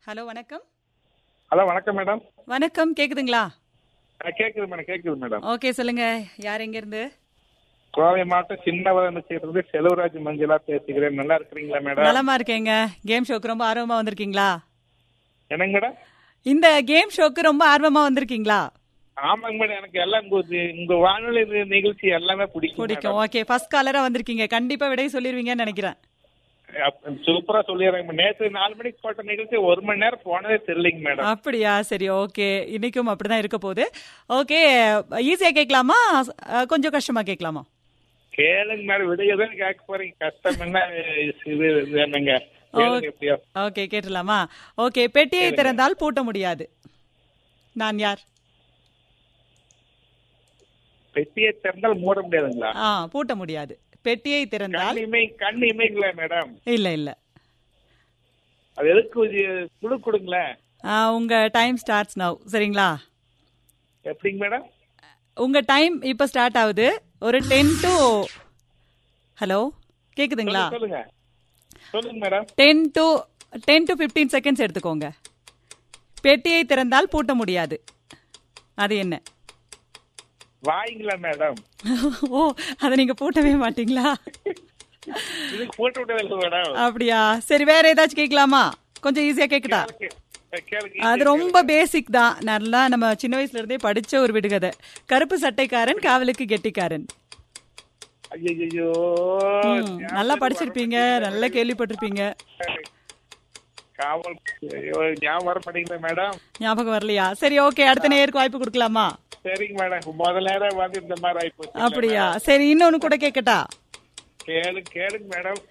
Hello வணக்கம் hello வணக்கம் madam வணக்கம் கேக்குதுங்களா ஆ, கேக்குது மேடம் கேக்குது மேடம் ஓகே சொல்லுங்க யார் எங்க இருந்து கோவை மாவட்டம் சின்னவரம் சேர்ந்து செலவராஜ் மஞ்சளா பேசுகிறேன் நல்லா இருக்கிறீங்களா மேடம் நலமா இருக்கேங்க கேம் ஷோக்கு ரொம்ப ஆர்வமா வந்திருக்கீங்களா என்னங்க மேடம் இந்த கேம் ஷோக்கு ரொம்ப ஆர்வமா வந்திருக்கீங்களா ஆமாங்க மேடம் எனக்கு எல்லாம் உங்க உங்க வானொலி நி- நிகழ்ச்சி எல்லாமே பிடிக்கும் பிடிக்கும் ஓகே ஃபர்ஸ்ட் காலரா வந்திருக்கீங்க கண்டிப்பா விடை சொல்லிருவீங்கன்னு நினைக்கிறேன் மேடம். சூப்பரா சொல்லிடுறேன் நேற்று நாலு மணிக்கு போட்ட நிகழ்ச்சி ஒரு மணி நேரம் போனதே தெரியலைங்க மேடம் அப்படியா சரி ஓகே இன்னைக்கும் அப்படிதான் இருக்க போகுது ஓகே ஈஸியா கேட்கலாமா அஹ், கொஞ்சம் கஷ்டமா கேட்கலாமா கேளுங்க மேடம் விடையை தான் கேட்க போறீங்க கஷ்டம் என்ன இது இது என்னங்க கேளுங்க எப்படியோ ஓகே கேட்டுடலாமா ஓகே பெட்டியை திறந்தால் பூட்ட முடியாது நான் யார் பெட்டியை திறந்தால் மூட முடியாதுங்களா ஆ பூட்ட முடியாது பெட்டியை திறந்தால் கண் இமை கண் இமைங்களா மேடம் இல்ல இல்ல அது எதுக்கு இது குழு கொடுங்களேன் ஆ, உங்க டைம் ஸ்டார்ட்ஸ் நவ் சரிங்களா எப்படிங்க மேடம் உங்க டைம் இப்ப ஸ்டார்ட் ஆகுது ஒரு டென் டு ஹலோ கேக்குதுங்களா சொல்லுங்க சொல்லுங்க madam ten to ten to fifteen seconds எடுத்துக்கோங்க பெட்டியை திறந்தால் பூட்ட முடியாது அது என்ன வாய்ங்களா மேடம் ஓ அதை நீங்க பூட்டவே மாட்டீங்களா இதுக்கு போட்டு விட்டதில்ல மேடம் அப்படியா சரி வேற ஏதாச்சும் கேட்கலாமா கொஞ்சம் ஈஸியா கேக்குதா கே- கேளுங்க அது ரொம்ப பேசிக் தான் நல்லா நம்ம சின்ன வயசுல இருந்தே படிச்ச ஒரு விடுகதை கருப்பு சட்டைக்காரன் காவலுக்கு கெட்டிக்காரன் ஐயோ ம், நல்லா படிச்சிருப்பீங்க நல்லா கேள்விப்பட்டிருப்பீங்க காவல் ஐயோ, ஞாபகம் வர மாட்டேங்குது மேடம் ஞாபகம் வரலையா சரி ஓகே அடுத்த நேருக்கு வாய்ப்பு கொடுக்கலாமா சரிங்க மேடம் முதல் நேரம் வந்து இந்த மாதிரி ஆயிப்போச்சு அப்படியா சரி இன்னொன்னு கூட கேட்கட்டா கேளு கேளுங்க மேடம்